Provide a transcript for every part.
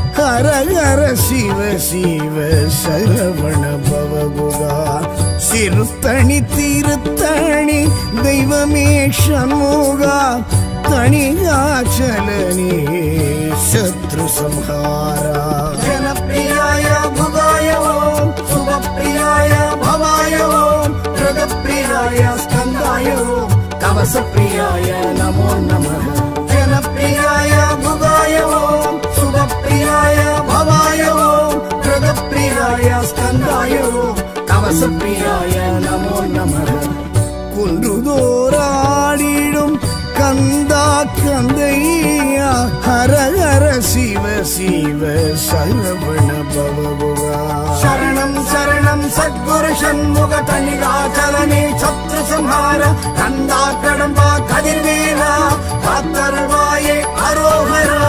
ஹரஹர சிவ சிவ சரவண பவகுகா சிறுத்தணி திருத்தணி தெய்வமே சண்முகா தணிகாச்சலனே சத்ரு சம்ஹாரா ஜனப்பிரியாய புகாய ஓம் சுபப்பிரியாய பவாய ஓம் மிருகப்பிரியாய ஸ்கந்தாய ஓம் கவசப்பிரியாய நமோ நமः ஜனப்பிரியாய புகாய ஓம் சுபப்பிரியாய பவாய ஓம் மிருகப்பிரியாய ஸ்கந்தாய ஓம் கவசப்பிரியாய நமோ நமः குன்றுதோராடிடும் கந்தா கந்தையா ஹர ஹர சிவ சிவ சரவண பவகுகா சரணம் சரணம் சத்குரு சண்முக தனிகாச்சலனே சத்ரு சம்ஹார கந்தா கடம்பா கதிர்வேலா காத்தருவாயே அரோகரா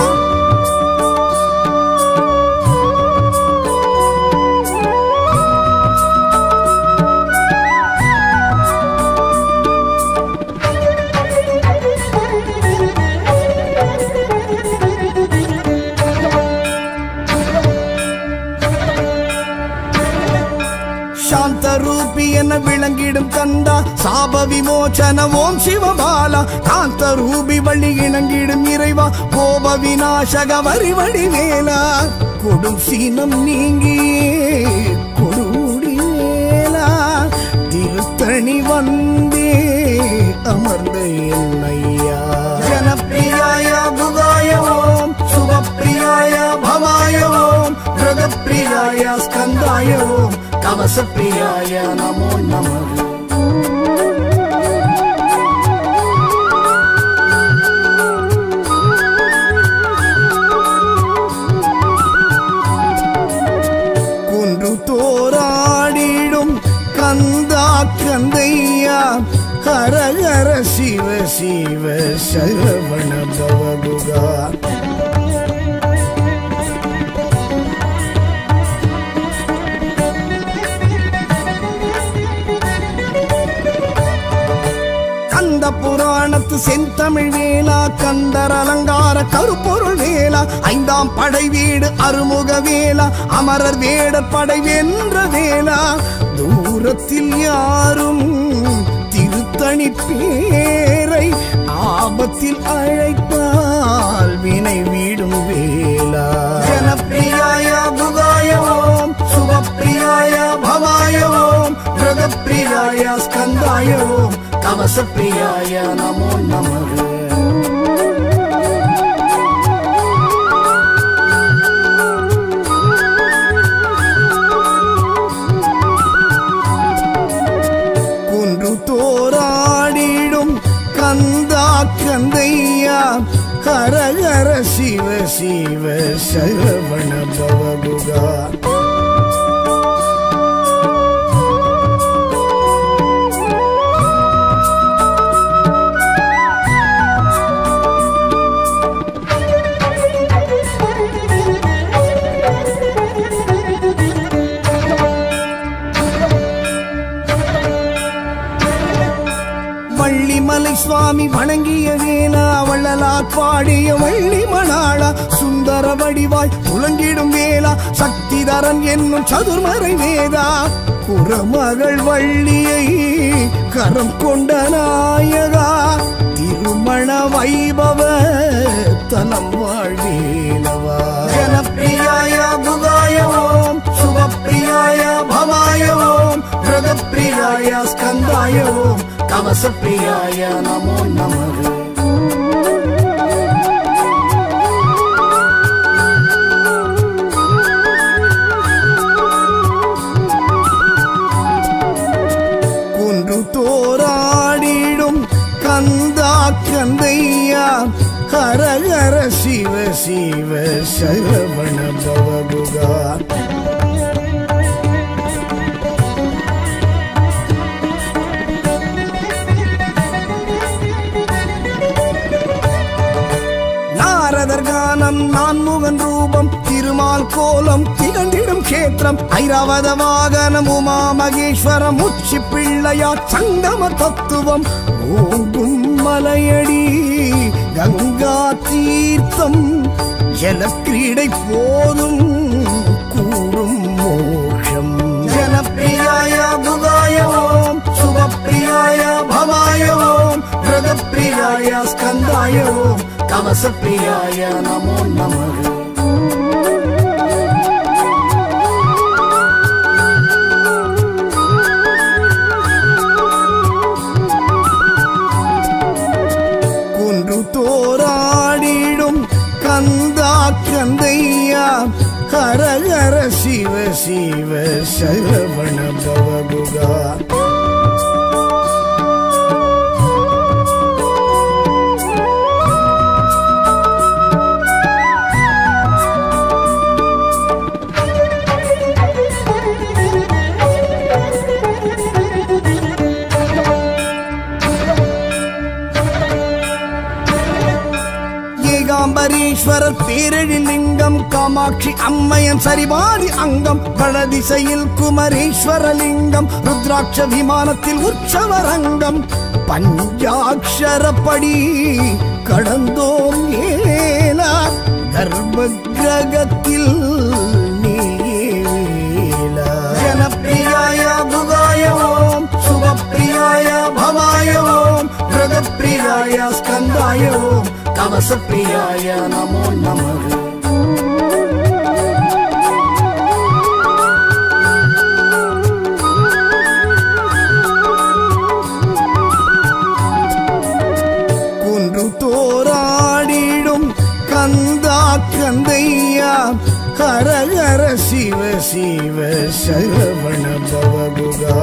சாந்த ரூபி என விளங்கிடும் கந்தா சாப விமோச்சன ஓம் சிவபாலா காந்த ரூபி வள்ளி இணங்கிடும் இறைவா கோப விநாசக வரிவடி வேலா கொடும் சீனம் நீங்கியே கொடுமுடி வேலா திருத்தணி வந்தே அமர்ந்த என்னையா ஜனப்பிரியாய புகாய ஓம் சுபப்பிரியாய பவாய ஓம் மிருகப்பிரியாய ஸ்கந்தாய ஓம் கவசப்பிரியாய நமோ நமः குன்று தோராடிடும் கந்தா கந்தையா ஹர ஹர சிவ சிவ சரவண பவகுகா கந்த புராணத்து செந்தமிழ் வேலா கந்தர் அலங்கார கருப்பொருள் வேலா ஐந்தாம் படை வீடு அருமுக வேலா அமரர் வேடர் படை வென்ற வேலா தூரத்தில் யாரும் திருத்தணி பேரை ஆபத்தில் அழைத்தால் வினை வீடும் வேலா ஜனப்பிரியாய புகாய ஓம் சுபப்பிரியாய பவாய ஓம் மிருகப்பிரியாய ஸ்கந்தாய ஓம் கவசப்பிரியாய நமோ நமः குன்று தோராடிடும் கந்தா கந்தையா ஹர ஹர சிவ சிவ சரவண பவகுகா வள்ளிமலை சுவாமி வணங்கிய வேலா வள்ளலார் பாடிய வள்ளி மணாளா சுந்தர வடிவாய் துலங்கிடும் வேலா சக்திதரன் என்னும் சதுர்மறை வேதா குரமகள் வள்ளியை கரம் கொண்ட நாயகா திருமண வைபவ தலம் வாழ்வேலவா ஜனப்பிரியாய புகாய ஓம் சுபப்பிரியாய பவாய ஓம் மிருகப்பிரியாய ஸ்கந்தாய ஓம் கவசப்பிரியாய நமோ நமः குன்று தோராடிடும் கந்தா கந்தையா ஹர ஹர சிவ சிவ சரவண பவகுகா நாரதர் கானம் நான்முகன் ரூபம் திருமால் கோலம் திகழ்ந்திடும் கேத்திரம் ஐராவத வாகனம் உமா மகேஸ்வரம் உச்சி பிள்ளையா சங்கம தத்துவம் ஓங்கும் மலையடி கங்கா தீர்த்தம் ஜலக்கிரீடை போதும் கூடும் மோஷம் ஜனப்பிரியாய புகாய ஓம் சுபப்பிரியாய பவாய ஓம் பிரதப்பிரியாய ஸ்கந்தாய ஓம் கவசப்பிரியாய நமோ நமः குன்று தோராடிடும் கந்தா கந்தையா ஹர ஹர சிவ சிவ சரவண பவகுகா ஏகாம்பரீஸ்வரர் பேரழி லிங்கம் காமாட்சி அம்மையன் சரிபாதி அங்கம் வடதிசையில் குமரேஸ்வர லிங்கம் ருத்ராட்ச விமானத்தில் உற்சவரங்கம் பஞ்சாட்சரப்படி கடந்தோம் ஏலா கர்ப்ப கிரகத்தில் நீலா ஜனப்பிரியாய புகாய ஓம் சுபப்பிரியாய பவாய ஓம் பிரதப்பிரியாய ஸ்கந்தாய ஓம் கவசப்பிரியாய நமோ நமः குன்று தோராடிடும் கந்தா கந்தையா ஹர ஹர சிவ சிவ சரவண பவகுகா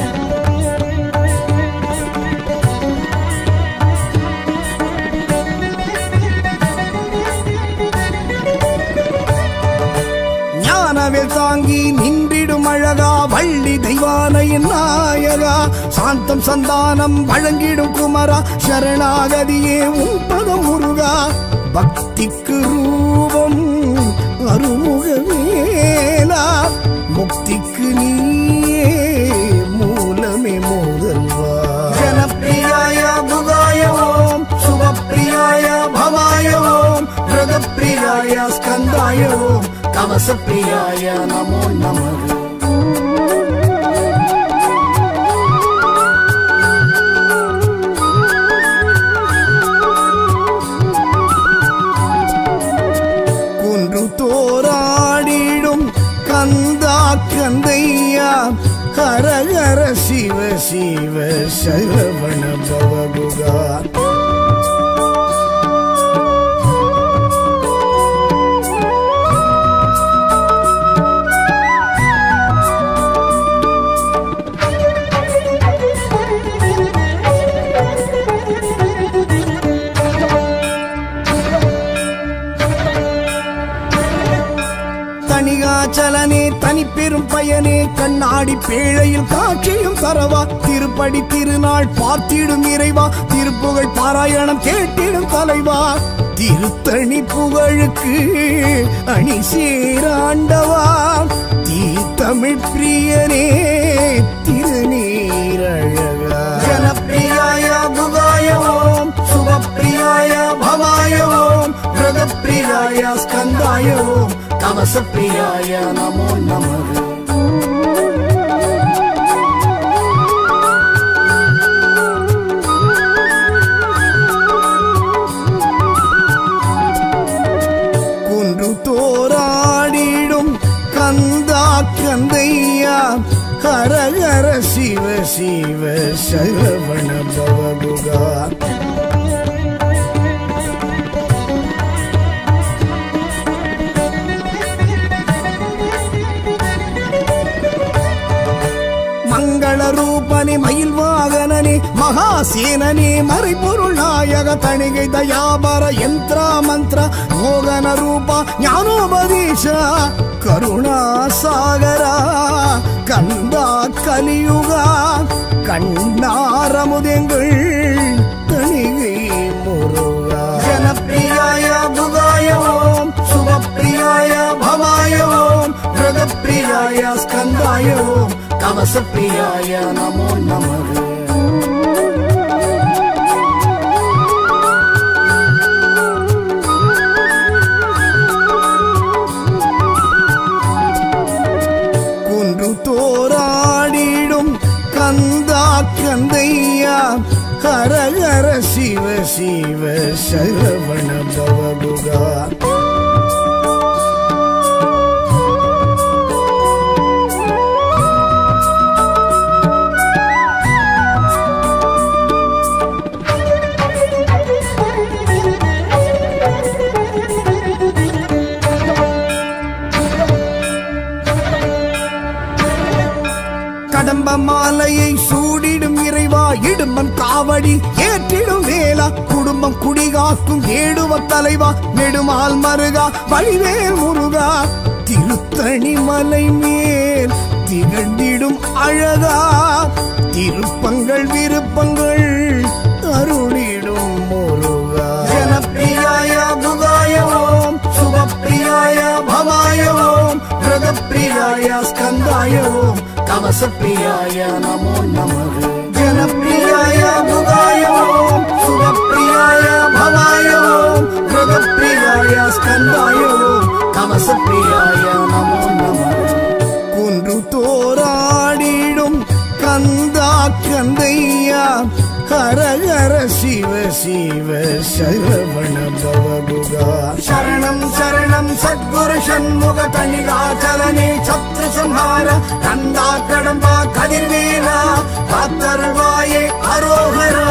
ஞானவில் தாங்கி நின்றிடும் அழகா வள்ளி தெய்வானையின் நாயகா சாந்தம் சந்தானம் வழங்கிடும் குமரா சரணாகதியே உன்பதம் முருகா பக்திக்கு ரூபம் அருமுகவேலா முக்திக்கு நீயே மூலமே மோதல்வா ஜனப்பிரியாய புகாய ஓம் சுபப்பிரியாய பவாய ஓம் பிரதப்பிரியாய ஸ்கந்தாய ஓம் கவசப்பிரியாய நமோ நமः குன்று தோராடிடும் கந்தா கந்தையா ஹர ஹர சிவ சிவ சரவண பவகுகா தனிகாச்சலனே தனிப்பெரும் பயனே கண்ணாடி பேழையில் காட்சியும் தரவா திருப்படி திருநாள் பார்த்திடும் இறைவா திருப்புகழ் பாராயணம் கேட்டிடும் தலைவா திருத்தணி புகழுக்கு அணி சேராண்டவா தீ தமிழ் பிரியனே திருநீரழகா ஜனப்பிரியாய புகாய ஓம் சுபப்பிரியாய பவாய ஓம் பிரதப்பிரியாய ஸ்கந்தாய ஓம் கவசப்பிரியாய நமோ நமः குன்று தோராடிடும் கந்தா கந்தையா ஹர ஹர சிவ சிவ சரவண பவகுகா மங்கள ரூபனே மயில் வாகனனே மகாசேனனே மறைபொருள் நாயக தணிகை தயாபர யந்திர மந்திர மோகன ரூபா ஞானோபதேச கருணா சாகரா கந்தா கலியுகா கண்ணாரமுதெங்கள் தணிகை முருகா ஜனப்பிரியாய புகாய ஓம் சுபப்பிரியாய பவாய ஓம் பிரதப்பிரியாய ஸ்கந்தாய ஓம் கவசப்பிரியாய நமோ நமः கந்தா கந்தையா ஹர ஹர சிவ சிவ சரவண பவகுகா கடம்ப மாலையை சூடிடும் இறைவா இடும்பன் காவடி ஏற்றிடும் வேலா குடும்பம் குடிகாக்கும் ஏடுவ தலைவா நெடுமால் மருகா வழிவேல் முருகா திருத்தணி மலை மேல் திகழ்ந்திடும் அழகா திருப்பங்கள் விருப்பங்கள் அருளிடும் முருகா ஜனப்பிரியாய புகாய ஓம் சுபப்பிரியாய பவாய ஓம் பிரதப்பிரியாய ஸ்கந்தாய ஓம் கவசப்பிரியாய நமோ நமः ஜனப்பிரியாய புகாய ஓம் சுபப்பிரியாய பவாய ஓம் பிரதப்பிரியாய ஸ்கந்தாய ஓம் கவசப்பிரியாய நமோ நமः குன்று தோராடிடும் கந்தா கந்தையா ஹர ஹர சிவ சிவ சரவண பவகுகா சரணம் சரணம் சத்குரு சண்முக தனிகாச்சலனே சத்ரு சம்ஹார கந்தா கடம்பா கதிர்வேலா காத்தருள்வாயே அரோகரா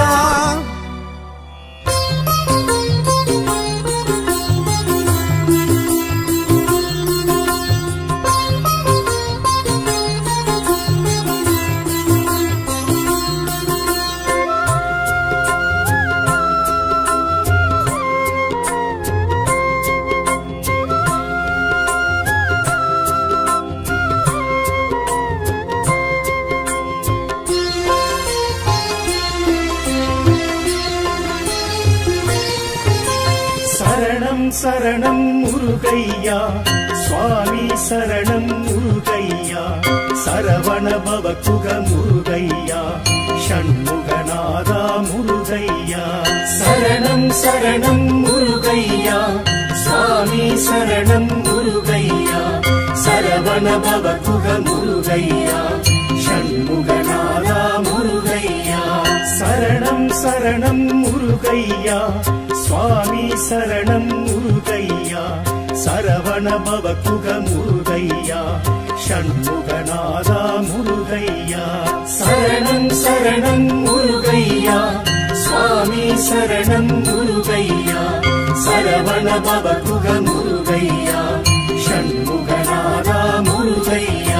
சரணம் சரணம் முருகையா சுவாமி சரணம் முருகையா சரவண பவ குக முருகையா ஷண்முகநாதா முருகையா சரணம் சரணம் முருகையா சுவாமி சரணம் முருகையா சரவண பவ குக முருகையா ஷண்முகநாதா முருகையா சரணம் சரணம் முருகையா சுவாமி சரணம் முருகையா சரவண பவ குக முருகையா ஷண்முகநாதா முருகையா சரணம் சரணம் முருகையா சுவாமி சரணம் முருகையா சரவண பவ குக முருகையா ஷண்முகநாதா முருகையா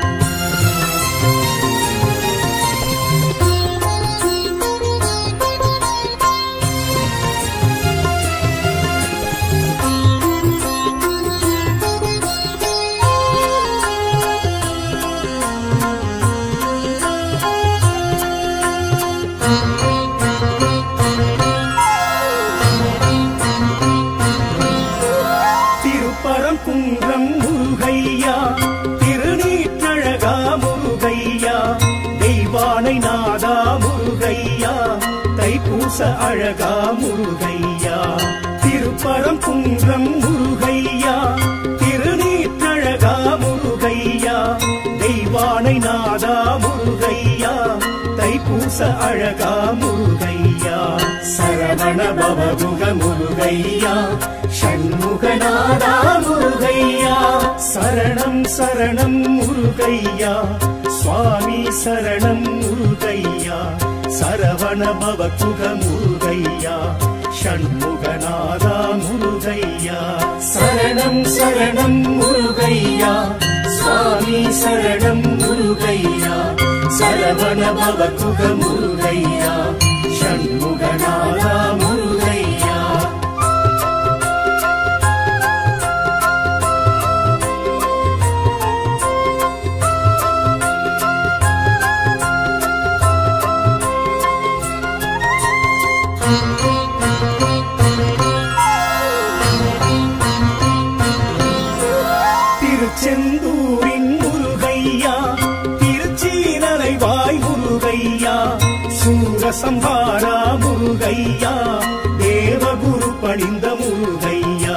திருப்பரங்குன்றம் முருகையா திருநீற்றழகா முருகையா தெய்வானை நாதா முருகையா தைப்பூச அழகா முருகையா திருப்பரங்குன்றம் முருகையா திருநீற்றழகா முருகையா தெய்வானை நாதா முருகையா தைப்பூச அழகா முருகையா சரவண பவகுக முருகையா ஷண்முகநாதா முருகையா சரணம் சரணம் முருகையா சுவாமி சரணம் முருகையா சரவண பவகுக முருகையா ஷண்முகநாதா முருகையா சரணம் சரணம் முருகையா சுவாமி சரணம் முருகையா சரவண பவகுக முருகையா ஷண்முகநாதா முருகையா திருச்செந்தூரின் முருகையா திருச்சீரலைவாய் முருகையா சூரசம்ஹாரா முருகையா தேவகுரு பணிந்த முருகையா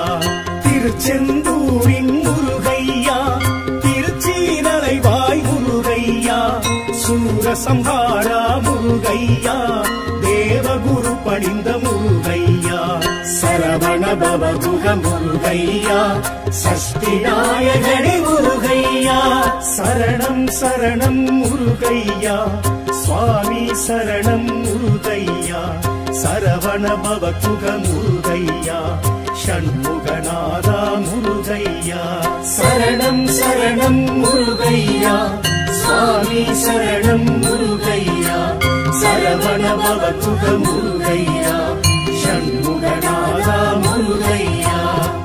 திருச்செந்தூரின் முருகையா திருச்சீரலைவாய் முருகையா சூரசம்ஹாரா முருகையா தேவகுரு பணிந்த முருகையா சரவண பவகுக முருகையா சஷ்டி நாயகனே முருகையா சரணம் சரணம் முருகையா சுவாமி சரணம் முருகையா சரவண பவகுக முருகையா ஷண்முகநாதா முருகையா சரணம் சரணம் முருகையா சுவாமி சரணம் முருகையா சரவண பவகுக முருகையா ஷண்முகநாதா முருகையா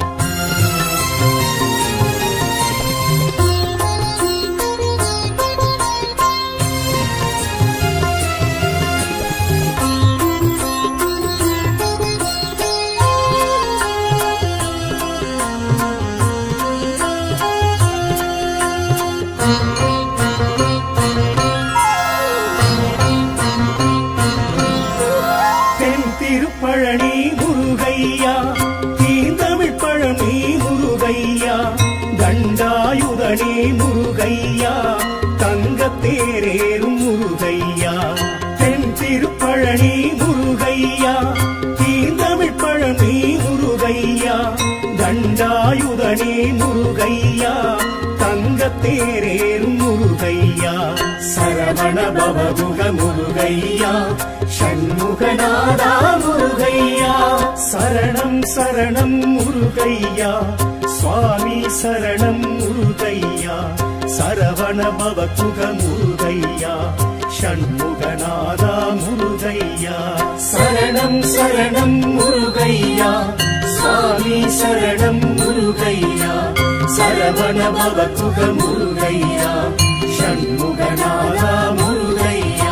தென் திருப்பழனி முருகையா தீந்தமிழ் பழனி முருகையா தண்டாயுதனே முருகையா தங்கத்தேரேறும் முருகையா தென் திருப்பழனி முருகையா தீந்தமிழ் பழனி முருகையா தண்டாயுதனே முருகையா தங்கத்தேரேறும் முருகையா சரவண பவகுக முருகையா ஷண்முகநாதா முருகையா சரணம் சரணம் முருகையா சுவாமி சரணம் முருகையா சரவண பவகுக முருகையா ஷண்முகநாதா முருகையா சரணம் சரணம் முருகையா சுவாமி சரணம் முருகையா சரவண பவகுக முருகையா ஷண்முகநாதா முருகையா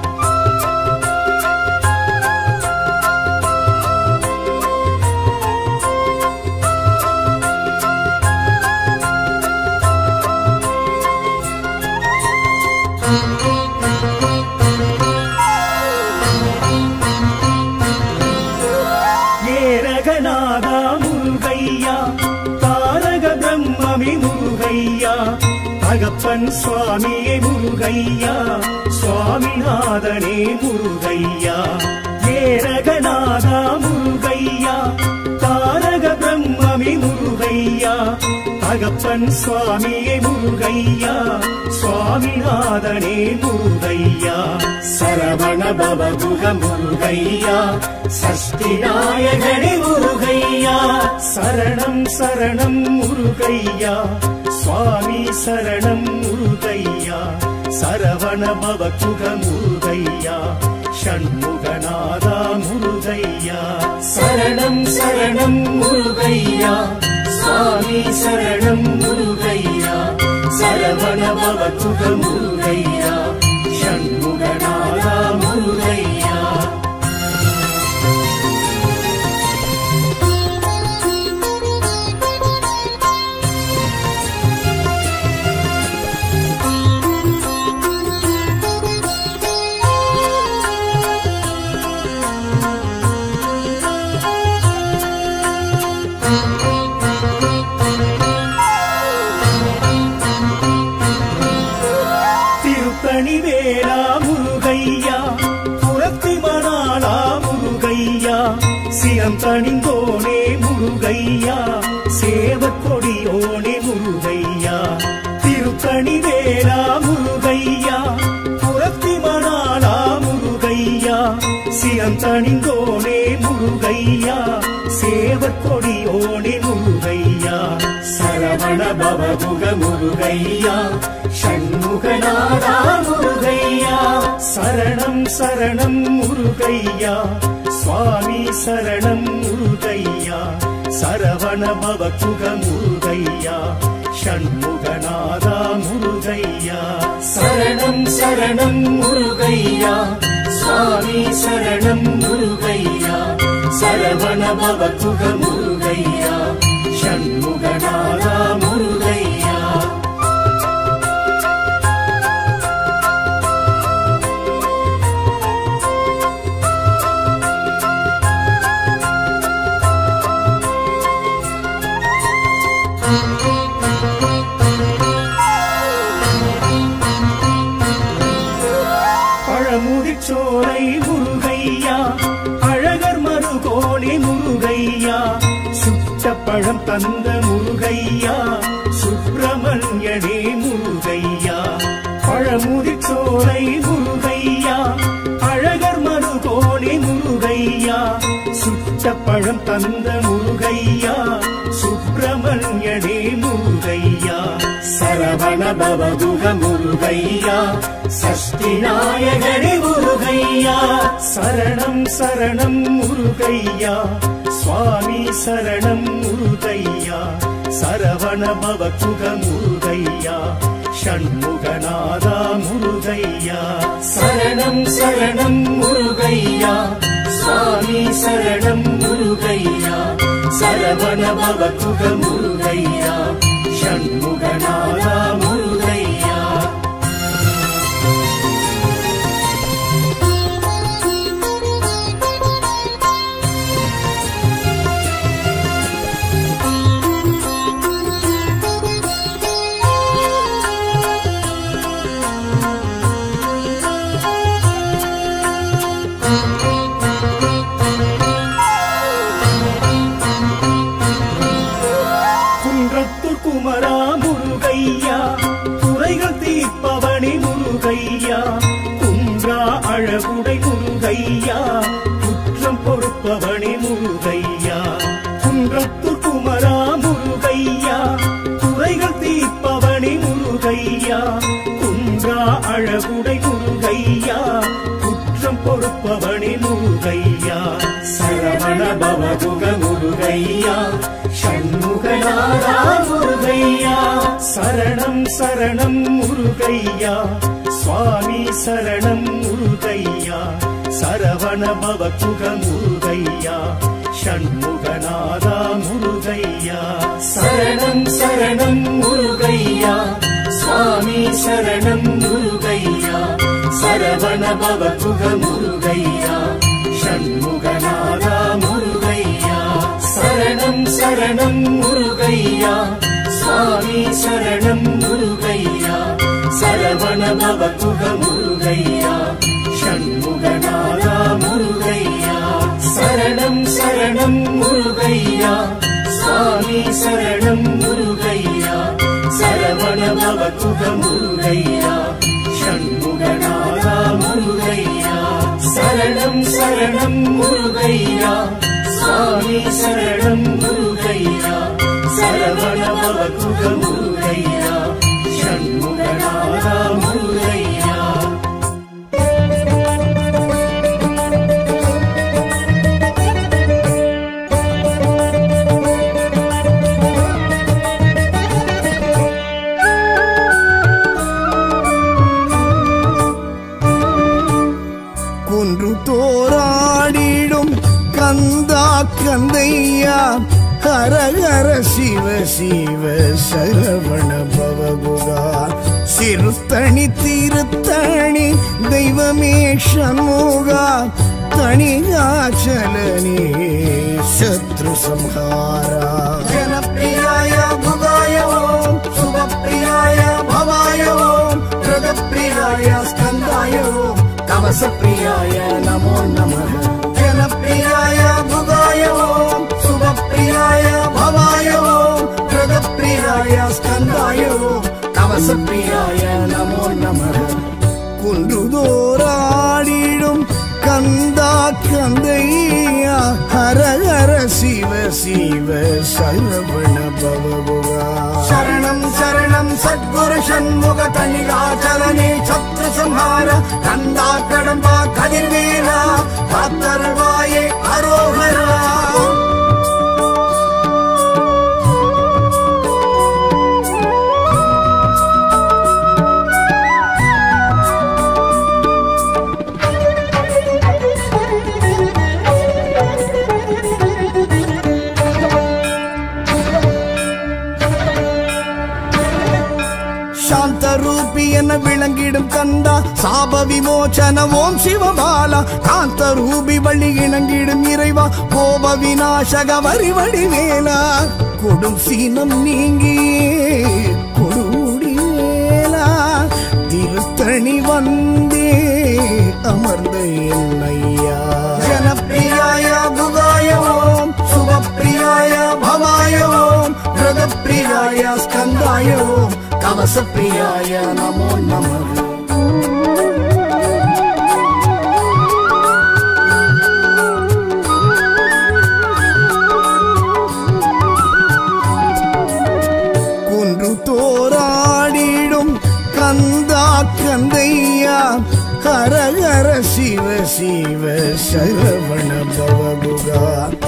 ஏரகநாதா முருகையா தாரக பிரம்மமி முருகையா தகப்பன் சுவாமியே முருகையா சுவாமிநாதனே முருகையா ஏரகநாதா முருகையா தாரக பிரம்மமி முருகையா தகப்பன் சுவாமியே முருகையா சுவாமிநாதனே முருகையா சரவண பவகுக முருகையா சஷ்டி நாயகனே முருகையா சரணம் சரணம் முருகையா சுவாமி சரணம் முருகையா சரவண பவகுக முருகையா ஷண்முகநாதா முருகையா சரணம் சரணம் முருகையா சுவாமி சரணம் முருகையா சரவண பவகுக முருகையா ஷண்முகநாதா முருகையா திருத்தணி வேளா முருகையா புறத்தி மணாளா முருகையா சிரம் தணிந்தோனே முருகையா சேவக்கொடியோனே முருகையா திருத்தணி வேளா முருகையா புறத்தி மணாளா முருகையா சிரம் தணிந்தோனே முருகையா சேவக்கொடியோனே முருகையா சரவண பவகுக முருகையா ஷண்முகநாதா முருகையா சரணம் சரணம் முருகையா சுவாமி சரணம் முருகையா சரவண பவகுக முருகையா ஷண்முகநாதா முருகையா சரணம் சரணம் முருகையா சுவாமி சரணம் முருகையா சரவண பவகுக முருகையா ஷண்முகநாதா முருகையா பழமுதிர்ச்சோலை முருகையா அழகர் மறுகோணி முருகையா சுட்ட பழம் தந்த முருகையா சுப்பிரமணியனே முருகையா பழமுதிர்ச்சோலை முருகையா அழகர் மறுகோணி முருகையா சுட்ட பழம் தந்த முருகையா சுப்பிரமணியனே முருகையா சரவண பவகுக முருகையா சஷ்டி நாயகனே முருகையா சரணம் சரணம் முருகையா சுவாமி சரணம் முருகையா சரவண பவகுக முருகையா ஷண்முகநாதா முருகையா சரணம் சரணம் முருகையா சுவாமி சரணம் முருகையா சரவண பவகுக முருகையா ஷண்முகநாதா முருகையா குன்றத்தூர் குமரா முருகையா குறைகள் தீர்ப்பவனி முருகையா குன்றா அழகுடை முருகையா குற்றம் பொறுப்பவனி முருகையா குன்றத்தூர் குமரா முருகையா குறைகள் தீர்ப்பவனி முருகையா குன்றா அழகுடை முருகையா குற்றம் பொறுப்பவனி முருகையா சரவண பவகுக முருகையா ஷண்முகநாதா முருகையா சரணம் சரணம் முருகையா சுவாமி சரணம் முருகையா சரவண பவகுக முருகையா ஷண்முகநாதா முருகையா சரணம் சரணம் முருகையா சுவாமி சரணம் முருகையா சரவண பவகுக முருகையா ஷண்முகநாதா முருகையா சரணம் சரணம் முருகையா சுவாமி சரணம் முருகையா சரவண பவகுக முருகையா ஷண்முகநாதா முருகையா சரணம் சரணம் முருகையா சுவாமி சரணம் முருகையா சரவண பவகுக முருகையா ஷண்முகநாதா முருகையா சரணம் சரணம் முருகையா சுவாமி சரணம் முருகையா சரவண பவகுக முருகையா ஷண்முகநாதா முருகையா குன்று தோராடிடும் கந்தா கந்தையா ஹரஹர சிவ சிவ சரவண பவகுகா சிறுத்தணி திருத்தணி தெய்வமே சண்முகா தணிகாச்சலனே சத்ரு சம்ஹாரா ஜனப்பிரியாய புகாய ஓம் சுபப்பிரியாய பவாய ஓம் பிரதப்பிரியாய ஸ்கந்தாய ஓம் கவசப்பிரியாய நமோ நமः ஜனப்பிரியாய புகாய ஓம் சுபப்பிரியாய பவாய ஓம் பிரதப்பிரியாய ஸ்கந்தாய ஓம் கவசப்பிரியாய நமோ நமः குன்றுதோராடிடும் கந்தா கந்தையா ஹரஹர சிவ சிவ சரவண பவகுகா சரணம் சரணம் சத்குரு சண்முக தனிகாச்சலனே சத்ரு சம்ஹார கந்தா கடம்பா கதிர்வேலா காத்தருவாயே அரோகரா சாந்த ரூபி என விளங்கிடும் கந்தா சாப விமோச்சன ஓம் சிவபாலா காந்த ரூபி வழி இணங்கிடும் இறைவா கோப விநாசக வரி வடிவேலா கொடும் சீனம் நீங்கியே கொடுடி வேலா திருத்தணி வந்தே அமர்ந்த என்னையா ஜனப்பிரியாய புகாய ஓம் சுபப்பிரியாய பவாய ஓம் பிரதப்பிரியாய ஸ்கந்தாய ஓம் கவசப்பிரியாய நமோ நமः குன்று தோராடிடும் கந்தா கந்தையா ஹர ஹர சிவ சிவ சரவண பவகுகா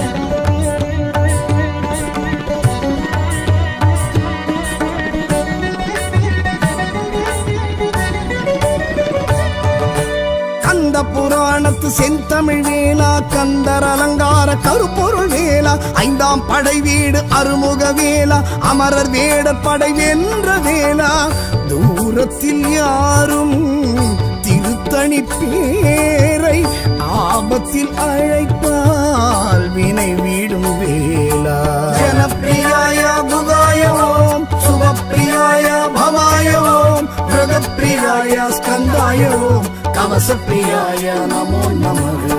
கந்த புராணத்து செந்தமிழ் வேலா கந்தர் அலங்கார கருப்பொருள் வேலா ஐந்தாம் படை வீடு அருமுக வேலா அமரர் வேடர் படை வென்ற வேலா தூரத்தில் யாரும் திருத்தணி பேரை ஆபத்தில் அழைப்பால் வினை வீடும் வேலா ஜனப்பிரியாய புகாய ஓம் சுபப்பிரியாய பவாய ஓம் பிரகப்பிரியாய ஸ்கந்தாய ஓம் கவசப்பிரியாய நமோ நமः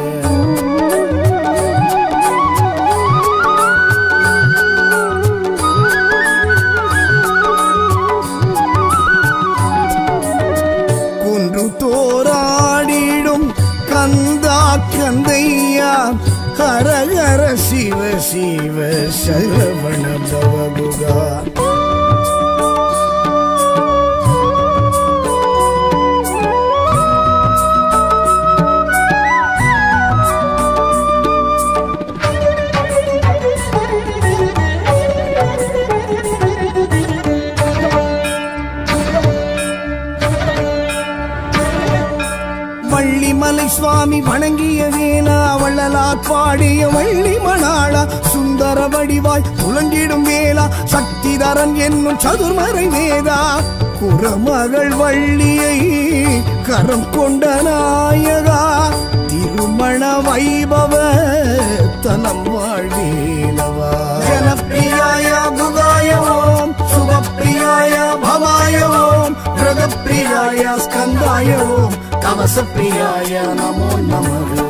குன்று தோராடிடும் கந்தா கந்தையா ஹர ஹர சிவ சிவ சரவண பவகுகா வள்ளிமலை சுவாமி வணங்கிய வேலா வள்ளலார் பாடிய வள்ளி மணாளா சுந்தர வடிவாய் துலங்கிடும் வேலா சக்திதரன் என்னும் சதுர்மறை வேதா குரமகள் வள்ளியை கரம் கொண்ட நாயகா திருமண வைபவ தலம் வாழ்வேலவா ஜனப்பிரியாய புகாய ஓம் சுபப்பிரியாய பவாய ஓம் பிரகப்பிரியாய ஸ்கந்தாய ஓம் கவசப்பிரியாய நமோ நமः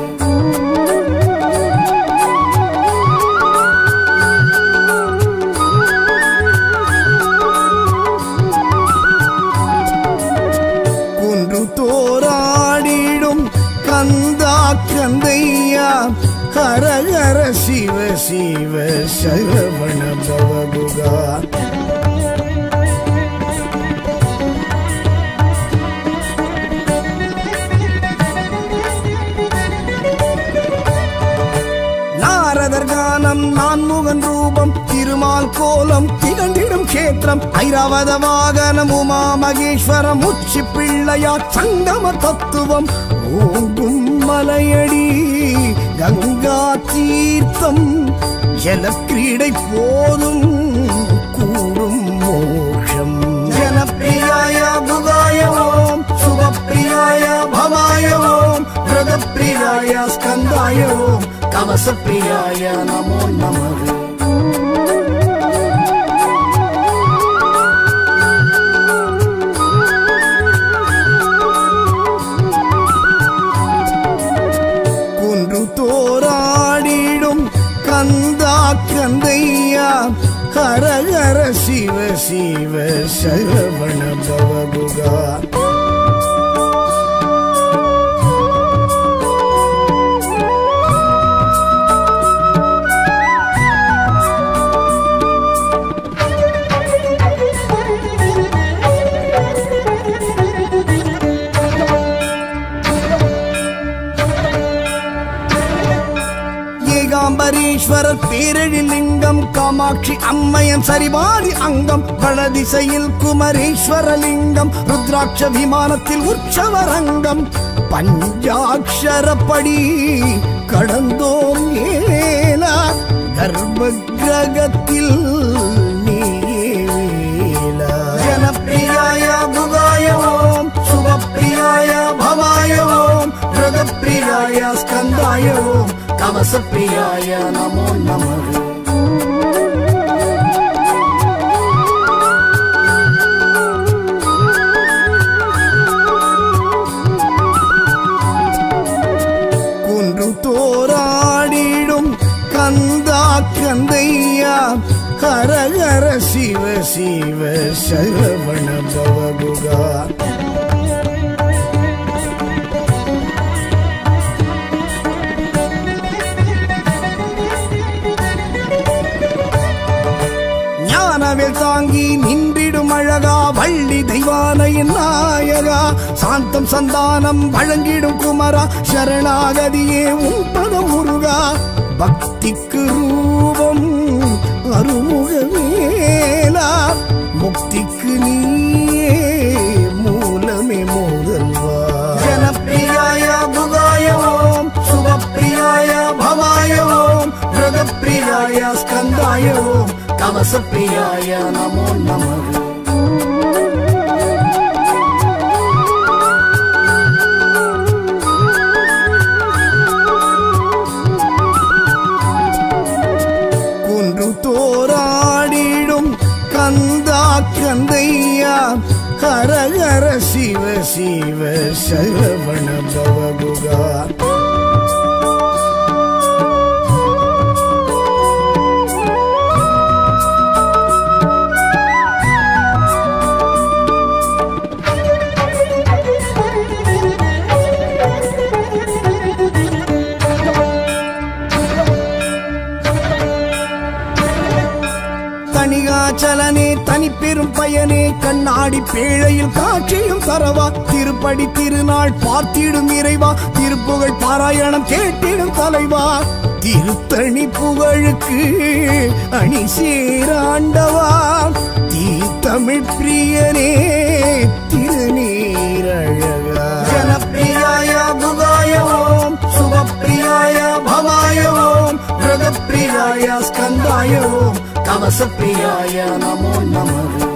குன்று தோராடிடும் கந்தா கந்தையா ஹர ஹர சிவ சிவ சரவண பவகுகா நாரதர் கானம் நான்முகன் ரூபம் திருமால் கோலம் திகழ்ந்திடும் கேத்திரம் ஐராவத வாகனம் உமா மகேஸ்வரம் உச்சி பிள்ளையா சங்கம தத்துவம் ஓங்கும் மலையடி கங்கா தீர்த்தம் ஜலக்கிரீடை போதும் கூடும் மோஷம் ஜனப்பிரியாய புகாய ஓம் சுபப்பிரியாய பவாய ஓம் பிரதப்பிரியாய ஸ்கந்தாய ஓம் கவசப்பிரியாய நமோ நமः குன்று தோராடிடும் கந்தா கந்தையா ஹர ஹர சிவ சிவ சரவண பவகுகா ஏகாம்பரீஸ்வரர் பேரழில் லிங்கம் காமாட்சி அம்மையன் சரிபாதி அங்கம் வடதிசையில் குமரேஸ்வர லிங்கம் ருத்ராட்ச விமானத்தில் உற்சவரங்கம் பஞ்சாட்சரப்படி கடந்தோம் ஏலா கர்ப்ப கிரகத்தில் நீலா ஜனப்பிரியாய புகாய ஓம் சுபப்பிரியாய பவாய ஓம் பிரதப்பிரியாய ஸ்கந்தாய ஓம் கவசப்பிரியாய நமோ நமः ஹர ஹர சிவ சிவ சரவண பவகுகா ஞானவேல் தாங்கி நின்றிடும் அழகா வள்ளி தெய்வானையின் நாயகா சாந்தம் சந்தானம் வழங்கிடும் குமரா சரணாகதியே உன் பதம் முருகா பக்திக்கு ரூபம் அருமுகவேலா முக்திக்கு நீயே மூலமே முதல்வா ஜனப்பிரியாய புகாய ஓம் சுபப்பிரியாய பவாய ஓம் பிரதப்பிரியாய ஸ்கந்தாய ஓம் கவசப்பிரியாய நமோ நமः குன்று தோராடிடும் கந்தா கந்தையா ஹர ஹர சிவ சிவ சரவண பவகுகா தனிகாச்சலனே தனிப்பெரும் பயனே கண்ணாடி பேழையில் காட்சியும் தரவா திருப்படி திருநாள் பார்த்திடும் இறைவா திருப்புகழ் பாராயணம் கேட்டிடும் தலைவா திருத்தணி புகழுக்கு அணி சேராண்டவா தீத்தமிழ் பிரியனே திருநீரழகா ஜனப்பிரியாய புகாய ஓம் சுபப்பிரியாய பவாய ஓம் பிரதப்பிரியாய ஸ்கந்தாய ஓம் கவசப்பிரியாய நமோ நமः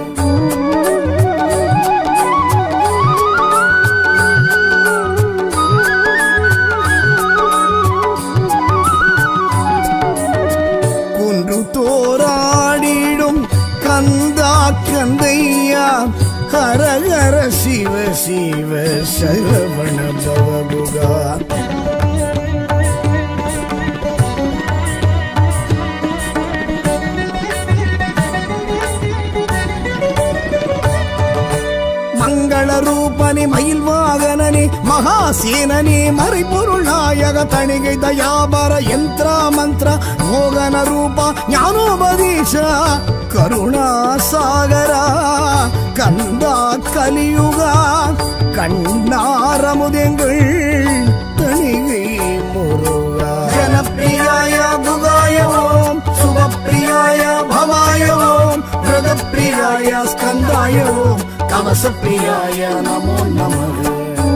குன்று தோராடிடும் கந்தா கந்தையா ஹர ஹர சிவ சிவ சரவண பவகுகா மங்கள ரூபனே மயில் வாகனனே மகாசேனனே மறைபொருள் நாயக தணிகை தயாபர யந்திர மந்திர மோகன ரூபா ஞானோபதேச கருணா சாகரா கந்தா கலியுகா கண்ணாரமுதெங்கள் தணிகை முருகா ஜனப்பிரியாய புகாய ஓம் சுபப்பிரியாய பவாய ஓம் பிரதப்பிரியாய ஸ்கந்தாய ஓம் கவசப்பிரியாய நமோ நமः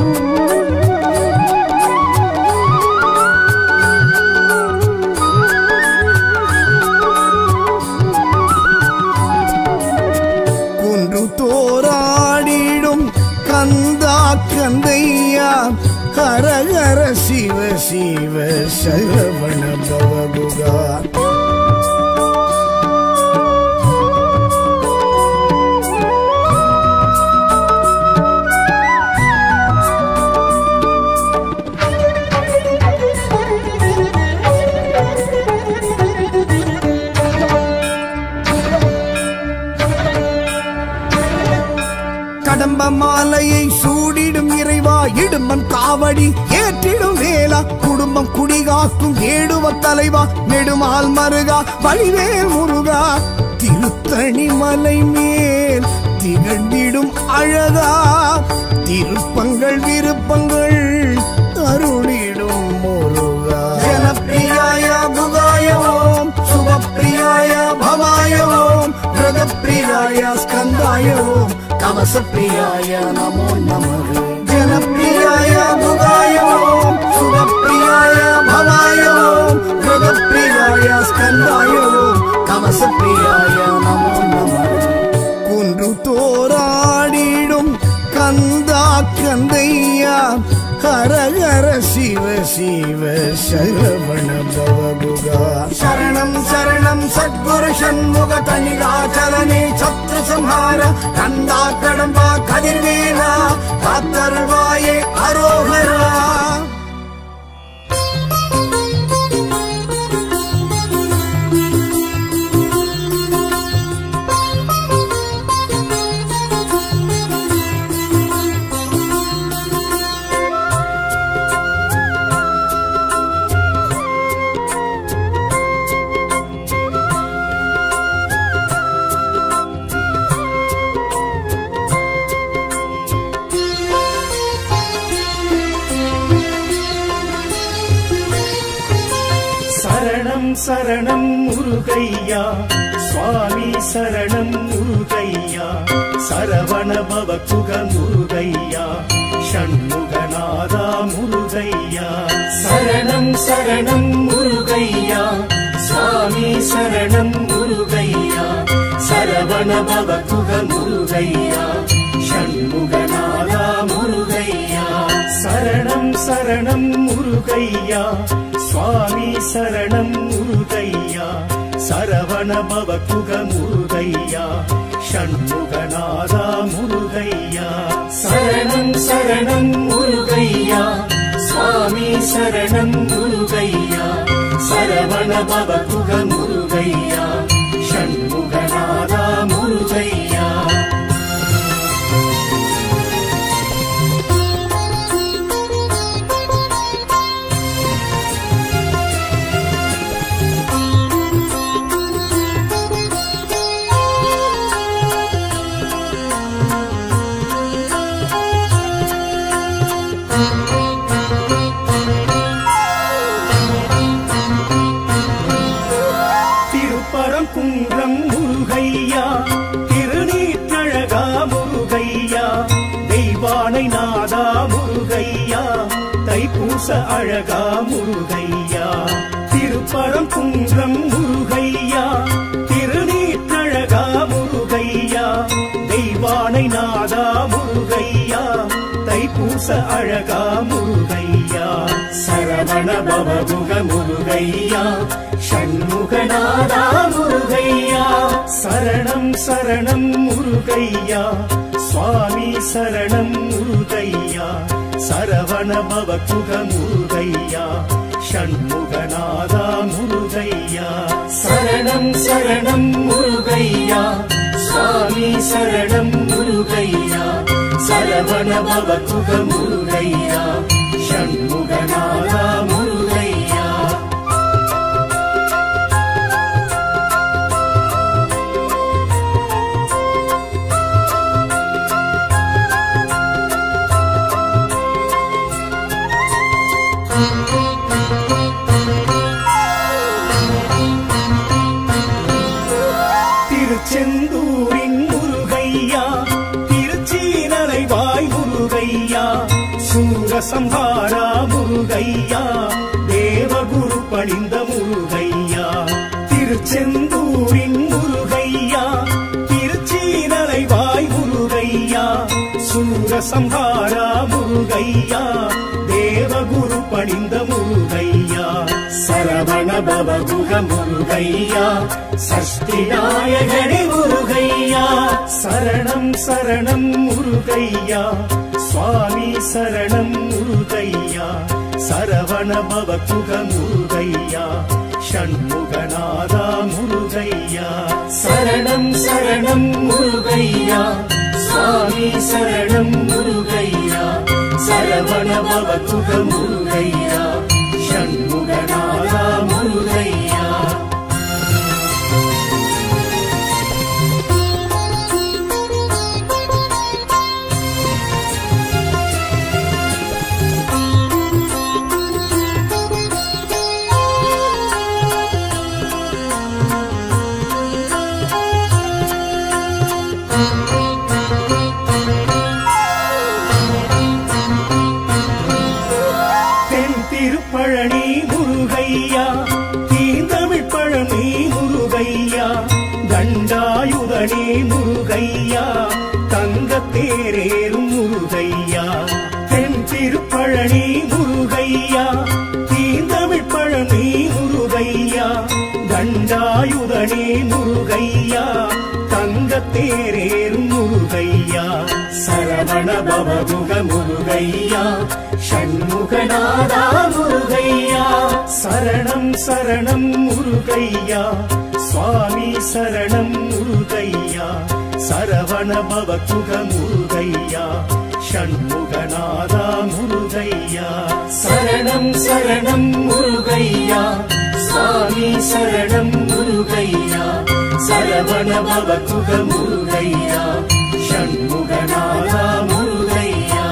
குன்று தோராடிடும் கந்தா கந்தையா ஹர ஹர சிவ சிவ சரவண பவகுகா கடம்ப மாலையை சூடிடும் இறைவா இடும்பன் காவடி ஏற்றிடும் வேலா குடும்பம் குடிகாக்கும் ஏடுவ தலைவா நெடுமால் மருகா வழிவேல் முருகா திருத்தணி மலை மேல் திகழ்ந்திடும் அழகா திருப்பங்கள் விருப்பங்கள் அருளிடும் முருகா ஜனப்பிரியாய புகாய ஓம் சுபப்பிரியாய பவாய ஓம் பிரதப்பிரியாய ஸ்கந்தாய ஓம் கவசப்பிரியாய நமோ நமः ஜனப்பிரியாய புகாய ஓம் சுபப்பிரியாய பவாய ஓம் பிரதப்பிரியாய ஸ்கந்தாய ஓம் கவசப்பிரியாய நமோ நமः குன்று தோராடிடும் கந்தா கந்தையா ஹர ஹர சிவ சிவ சரவண பவகுகா சரணம் சரணம் சத்குரு சண்முக தனிகாச்சலனே சத்ரு சம்ஹார கந்தா கடம்பா கதிர்வேலா காத்தருள்வாயே அரோகரா சரணம் முருகையா சுவாமி சரணம் முருகையா சரவண பவகுக முருகையா ஷண்முகநாதா முருகையா சரணம் சரணம் முருகையா சுவாமி சரணம் முருகையா சரவண பவகுக முருகையா ஷண்முகநாதா முருகையா சரணம் சரணம் முருகையா சுவாமி சரணம் முருகையா சரவண பவகுக முருகையா ஷண்முகநாதா முருகையா சரணம் சரணம் முருகையா சுவாமி சரணம் முருகையா சரவண பவகுக முருகையா ஷண்முகநாதா முருகையா திருப்பரம் குன்றம் முருகையா திருநீற்றழகா முருகையா தெய்வானை நாதா முருகையா தைப்பூச அழகா முருகையா திருப்பரம் குன்றம் முருகையா திருநீற்றழகா முருகையா தெய்வானை நாதா முருகையா தைப்பூச அழகா முருகையா சரவண பவகுக முருகையா ஷண்முகநாதா முருகையா சரணம் சரணம் முருகையா சுவாமி சரணம் முருகையா சரவண பவகுக முருகையா ஷண்முகநாதா முருகையா சரணம் சரணம் முருகையா சுவாமி சரணம் முருகையா சரவண பவகுக முருகையா ஷண்முகநாதா முருகையா திருச்செந்தூரின் முருகையா திருச்சீனலைவாய் முருகையா சூரசம்ஹாரா முருகையா தேவகுரு பணிந்த முருகையா திருச்செந்தூரின் முருகையா திருச்சீனலைவாய் முருகையா சூரசம்ஹாரா முருகையா தேவகுரு பணிந்த முருகையா சரவண பவகுக முருகையா சஷ்டி நாயகனே முருகையா சரணம் சரணம் முருகையா சுவாமி சரணம் முருகையா சரவண பவகுக முருகையா ஷண்முகநாதா முருகையா சரணம் சரணம் முருகையா சுவாமி சரணம் முருகையா சரவண பவகுக முருகையா ஷண்முகநாதா முருகையா தென் திருப்பழனி முருகையா தீந்தமிழ் பழனி முருகையா தண்டாயுதனே முருகையா தங்கத்தேரேறும் முருகையா தென் திருப்பழனி முருகையா தீந்தமிழ் பழனி முருகையா தண்டாயுதனே முருகையா தங்கத்தேரேறும் முருகையா சரவண பவகுக முருகையா ஷண்முகநாதா முருகையா சரணம் சரணம் முருகையா சுவாமி சரணம் முருகையா சரவண பவகுக முருகையா ஷண்முகநாதா முருகையா சரணம் சரணம் முருகையா சுவாமி சரணம் முருகையா சரவண பவகுக முருகையா ஷண்முகநாதா முருகையா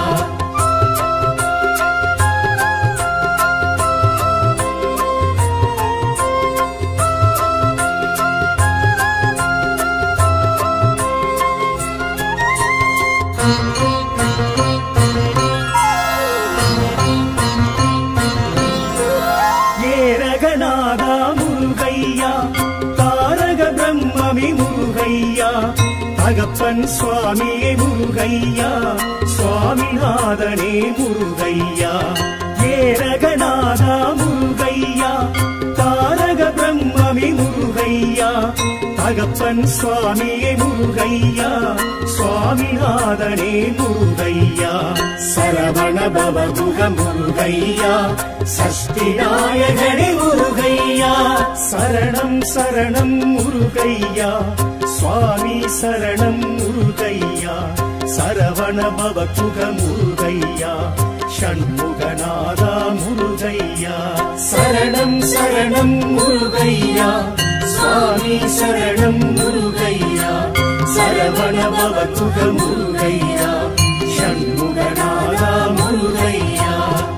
தகப்பன் சுவாமியே முருகையா சுவாமிநாதனே முருகையா ஏரகநாதா முருகையா தாரக பிரம்மமி முருகையா தகப்பன் சுவாமியே முருகையா சுவாமிநாதனே முருகையா சரவண பவகுக முருகையா சஷ்டி நாயகனே முருகையா சரணம் சரணம் முருகையா சுவாமி சரணம் முருகையா சரவண பவகுக முருகையா ஷண்முகநாதா முருகையா சரணம் சரணம் முருகையா சுவாமி சரணம் முருகையா சரவண பவகுக முருகையா ஷண்முகநாதா முருகையா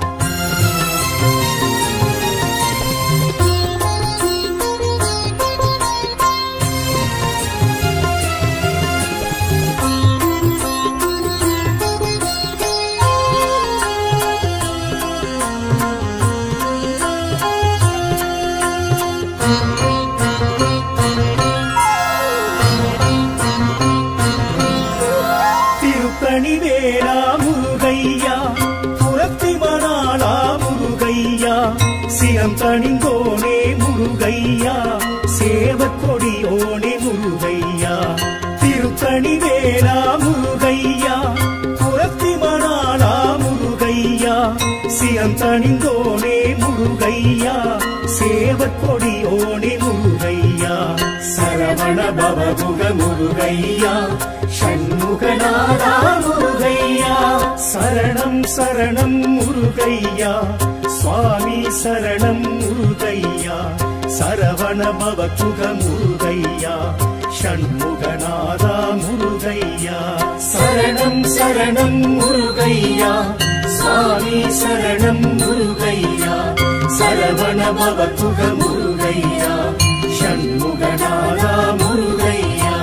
திருத்தணி வேளா முருகையா புறத்தி மணாளா முருகையா சிரம் தணிந்தோனே முருகையா சேவக் கொடியோனே முருகையா திருத்தணி வேளா முருகையா புறத்தி மணாளா முருகையா சிரம் தணிந்தோனே முருகையா சேவக் கொடியோனே முருகையா சரவண பவகுக முருகையா ஷண்முகநாதா முருகையா சரணம் சரணம் முருகையா சுவாமி சரணம் முருகையா சரவண பவகுக முருகையா ஷண்முகநாதா முருகையா சரணம் சரணம் முருகையா சுவாமி சரணம் முருகையா சரவண பவகுக முருகையா ஷண்முகநாதா முருகையா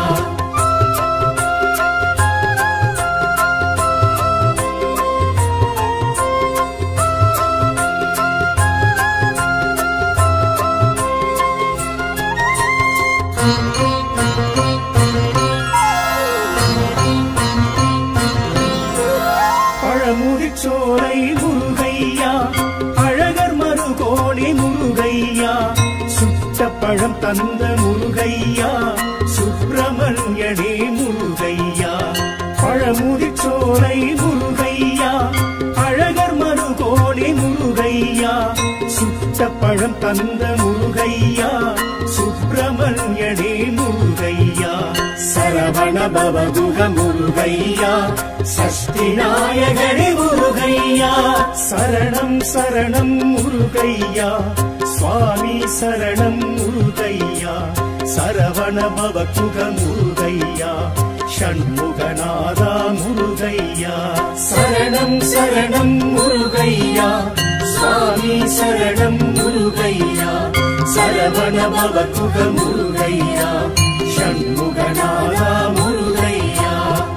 பழமுதிச்சோலை முருகையா அழகர் மருகோணி முருகையா சுட்ட பழம் தந்த முருகையா சுப்பிரமணியனே முருகையா பழமுதிச்சோலை முருகையா அழகர் மருகோணி முருகையா சுட்ட பழம் தந்த முருகையா சுப்பிரமணியனே முருகையா சரவண பவகுக முருகையா சஷ்டி நாயகனே முருகையா சரணம் சரணம் முருகையா சுவாமி சரணம் முருகையா சரவண பவகுக முருகையா ஷண்முகநாதா முருகையா சரணம் சரணம் முருகையா சுவாமி சரணம் முருகையா சரவண பவகுக முருகையா ஷண்முகநாதா முருகையா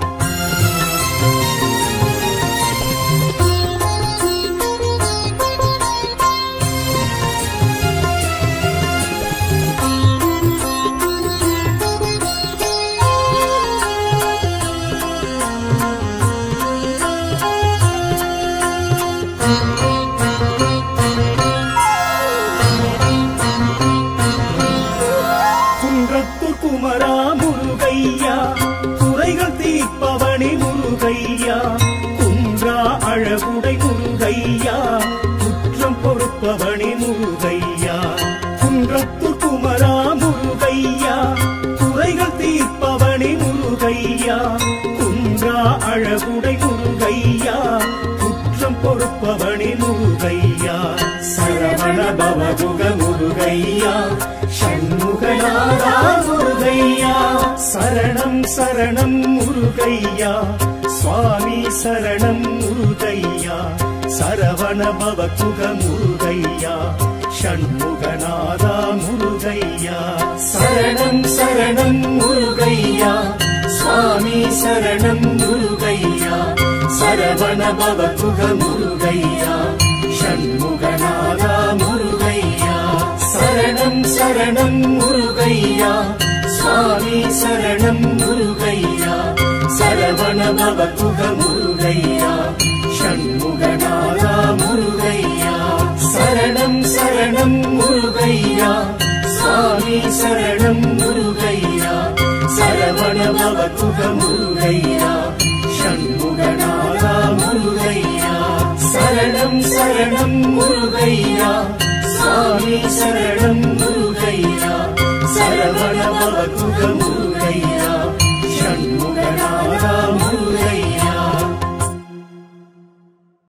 குன்றத்தூர் குமரா முருகையா குறைகள் தீர்ப்பவனி முருகையா குன்றா அழகுடை முருகையா குற்றம் பொறுப்பவனி முருகையா குன்றத்தூர் குமரா முருகையா குறைகள் தீர்ப்பவனி முருகையா குன்றா அழகுடை முருகையா குற்றம் பொறுப்பவனி முருகையா சரவண பவகுக முருகையா ஷண்முகநாதா முருகையா சரணம் சரணம் முருகையா சுவாமி சரணம் முருகையா சரவண பவகுக முருகையா ஷண்முகநாதா முருகையா சரணம் சரணம் முருகையா சுவாமி சரணம் முருகையா சரவண பவகுக முருகையா ஷண்முகநாதா முருகையா சரணம் சரணம் முருகையா சுவாமி சரணம் முருகையா சரவண பவகுக முருகையா ஷண்முகநாதா முருகையா சரணம் சரணம் முருகையா சுவாமி சரணம் முருகையா சரவண பவகுக முருகையா ஷண்முகநாதா முருகையா சரணம் சரணம் முருகையா சுவாமி சரணம் முருகையா சரவண பவகுக முருகையா ஷண்முகநாதா முருகையா